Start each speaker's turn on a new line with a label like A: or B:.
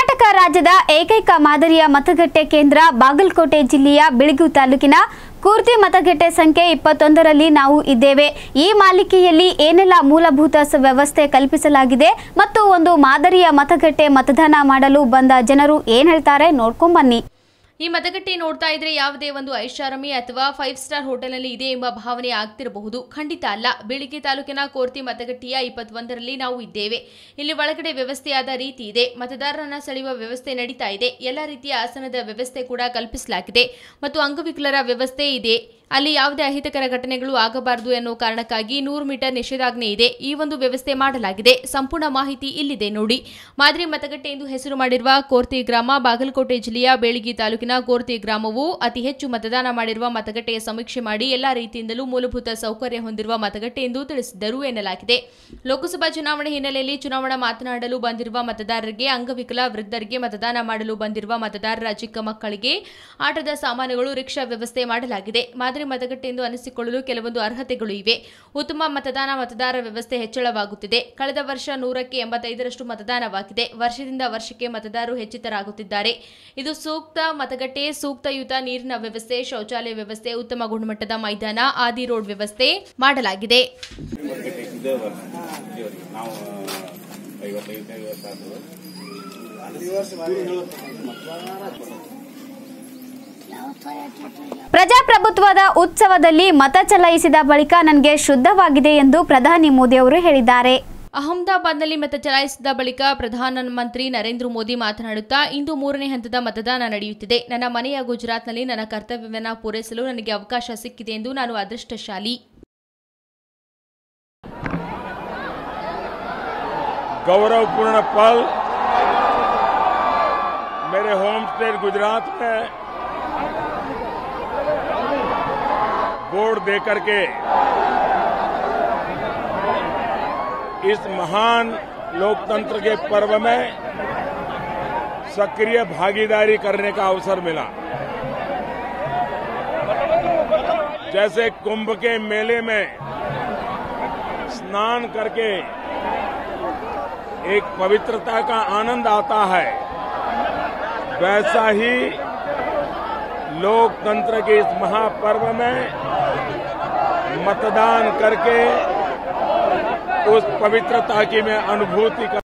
A: ಕರ್ನಾಟಕ ರಾಜ್ಯದ ಏಕೈಕ ಮಾದರಿಯ ಮತಗಟ್ಟೆ ಕೇಂದ್ರ ಬಾಗಲಕೋಟೆ ಜಿಲ್ಲೆಯ ಬಿಳಿಗು ತಾಲೂಕಿನ ಕೂರ್ತಿ ಮತಗಟ್ಟೆ ಸಂಖ್ಯೆ ಇಪ್ಪತ್ತೊಂದರಲ್ಲಿ ನಾವು ಇದ್ದೇವೆ ಈ ಮಾಲಿಕೆಯಲ್ಲಿ ಏನೆಲ್ಲ ಮೂಲಭೂತ ಸ- ವ್ಯವಸ್ಥೆ ಕಲ್ಪಿಸಲಾಗಿದೆ ಮತ್ತು ಒಂದು ಮಾದರಿಯ ಮತಗಟ್ಟೆ ಮತದಾನ ಮಾಡಲು ಬಂದ ಜನರು ಏನ್ ಹೇಳ್ತಾರೆ ನೋಡ್ಕೊಂಬನ್ನಿ
B: ಈ ಮತಗಟ್ಟೆ ನೋಡ್ತಾ ಇದ್ರೆ ಯಾವುದೇ ಒಂದು ಐಷಾರಾಮಿ ಅಥವಾ ಫೈವ್ ಸ್ಟಾರ್ ಹೋಟೆಲ್ನಲ್ಲಿ ಇದೆ ಎಂಬ ಭಾವನೆ ಆಗ್ತಿರಬಹುದು ಖಂಡಿತ ಅಲ್ಲ ಬೆಳಿಗ್ಗೆ ತಾಲೂಕಿನ ಕೋರ್ತಿ ಮತಗಟ್ಟೆಯ ಇಪ್ಪತ್ತೊಂದರಲ್ಲಿ ನಾವು ಇದ್ದೇವೆ ಇಲ್ಲಿ ಒಳಗಡೆ ವ್ಯವಸ್ಥೆಯಾದ ರೀತಿ ಇದೆ ಮತದಾರರನ್ನ ಸೆಳೆಯುವ ವ್ಯವಸ್ಥೆ ನಡೀತಾ ಇದೆ ಎಲ್ಲ ರೀತಿಯ ಆಸನದ ವ್ಯವಸ್ಥೆ ಕೂಡ ಕಲ್ಪಿಸಲಾಗಿದೆ ಮತ್ತು ಅಂಗವಿಕಲರ ವ್ಯವಸ್ಥೆ ಇದೆ ಅಲ್ಲಿ ಯಾವುದೇ ಅಹಿತಕರ ಘಟನೆಗಳು ಆಗಬಾರದು ಎನ್ನುವ ಕಾರಣಕ್ಕಾಗಿ ನೂರು ಮೀಟರ್ ನಿಷೇಧಾಜ್ಞೆ ಇದೆ ಈ ಒಂದು ವ್ಯವಸ್ಥೆ ಮಾಡಲಾಗಿದೆ ಸಂಪೂರ್ಣ ಮಾಹಿತಿ ಇಲ್ಲಿದೆ ನೋಡಿ ಮಾದರಿ ಮತಗಟ್ಟೆ ಎಂದು ಹೆಸರು ಮಾಡಿರುವ ಕೋರ್ತಿ ಗ್ರಾಮ ಬಾಗಲಕೋಟೆ ಜಿಲ್ಲೆಯ ಬೇಳಿಗಿ ತಾಲೂಕಿನ ಕೋರ್ತಿ ಗ್ರಾಮವು ಅತಿ ಹೆಚ್ಚು ಮತದಾನ ಮಾಡಿರುವ ಮತಗಟ್ಟೆಯ ಸಮೀಕ್ಷೆ ಮಾಡಿ ಎಲ್ಲಾ ರೀತಿಯಿಂದಲೂ ಮೂಲಭೂತ ಸೌಕರ್ಯ ಹೊಂದಿರುವ ಮತಗಟ್ಟೆ ಎಂದು ತಿಳಿಸಿದರು ಎನ್ನಲಾಗಿದೆ ಲೋಕಸಭಾ ಚುನಾವಣೆ ಹಿನ್ನೆಲೆಯಲ್ಲಿ ಚುನಾವಣಾ ಮಾತನಾಡಲು ಬಂದಿರುವ ಮತದಾರರಿಗೆ ಅಂಗವಿಕಲ ವೃದ್ಧರಿಗೆ ಮತದಾನ ಮಾಡಲು ಬಂದಿರುವ ಮತದಾರರ ಚಿಕ್ಕ ಮಕ್ಕಳಿಗೆ ಆಟದ ಸಾಮಾನುಗಳು ರಿಕ್ಷಾ ವ್ಯವಸ್ಥೆ ಮಾಡಲಾಗಿದೆ ಮಾದರಿ ಮತಗಟ್ಟೆ ಎಂದು ಅನಿಸಿಕೊಳ್ಳಲು ಕೆಲವೊಂದು ಅರ್ಹತೆಗಳು ಇವೆ ಉತ್ತಮ ಮತದಾನ ಮತದಾರ ವ್ಯವಸ್ಥೆ ಹೆಚ್ಚಳವಾಗುತ್ತಿದೆ ಕಳೆದ ವರ್ಷ ನೂರಕ್ಕೆ ಎಂಬತ್ತೈದರಷ್ಟು ಮತದಾನವಾಗಿದೆ ವರ್ಷದಿಂದ ವರ್ಷಕ್ಕೆ ಮತದಾರರು ಹೆಚ್ಚಿತರಾಗುತ್ತಿದ್ದಾರೆ ಇದು ಸೂಕ್ತ ಮತಗಟ್ಟೆ ಸೂಕ್ತಯುತ ನೀರಿನ ವ್ಯವಸ್ಥೆ ಶೌಚಾಲಯ ವ್ಯವಸ್ಥೆ ಉತ್ತಮ ಗುಣಮಟ್ಟದ ಮೈದಾನ ಆದಿ ರೋಡ್ ವ್ಯವಸ್ಥೆ ಮಾಡಲಾಗಿದೆ
C: ಮಾರ್ಕೆಟ್ ಇದೇ ವರ್ಷ ಇಲ್ಲಿವರೆಗೆ ನಾವು ಐವತ್ತೈದು ಐವತ್ತಾರು
A: ಪ್ರಜಾಪ್ರಭುತ್ವದ ಉತ್ಸವದಲ್ಲಿ ಮತ ಚಲಾಯಿಸಿದ ಬಳಿಕ ನನಗೆ ಶುದ್ಧವಾಗಿದೆ ಎಂದು ಪ್ರಧಾನಿ ಮೋದಿ ಅವರು ಹೇಳಿದ್ದಾರೆ
B: ಅಹಮದಾಬಾದ್ನಲ್ಲಿ ಮತ ಚಲಾಯಿಸಿದ ಬಳಿಕ ಪ್ರಧಾನಮಂತ್ರಿ ನರೇಂದ್ರ ಮೋದಿ ಮಾತನಾಡುತ್ತಾ ಇಂದು ಮೂರನೇ ಹಂತದ ಮತದಾನ ನಡೆಯುತ್ತಿದೆ ನನ್ನ ಮನೆಯ ಗುಜರಾತ್ನಲ್ಲಿ ನನ್ನ ಕರ್ತವ್ಯವನ್ನು ಪೂರೈಸಲು ನನಗೆ ಅವಕಾಶ ಸಿಕ್ಕಿದೆ ಎಂದು ನಾನು ಅದೃಷ್ಟಶಾಲಿ
C: गौरवपूर्ण पल मेरे होम स्टेट गुजरात में वोट देकर के इस महान लोकतंत्र के पर्व में सक्रिय भागीदारी करने का अवसर मिला जैसे कुंभ के मेले में स्नान करके एक पवित्रता का आनंद आता है वैसा ही लोकतंत्र के इस महापर्व में मतदान करके उस पवित्रता की मैं अनुभूति कर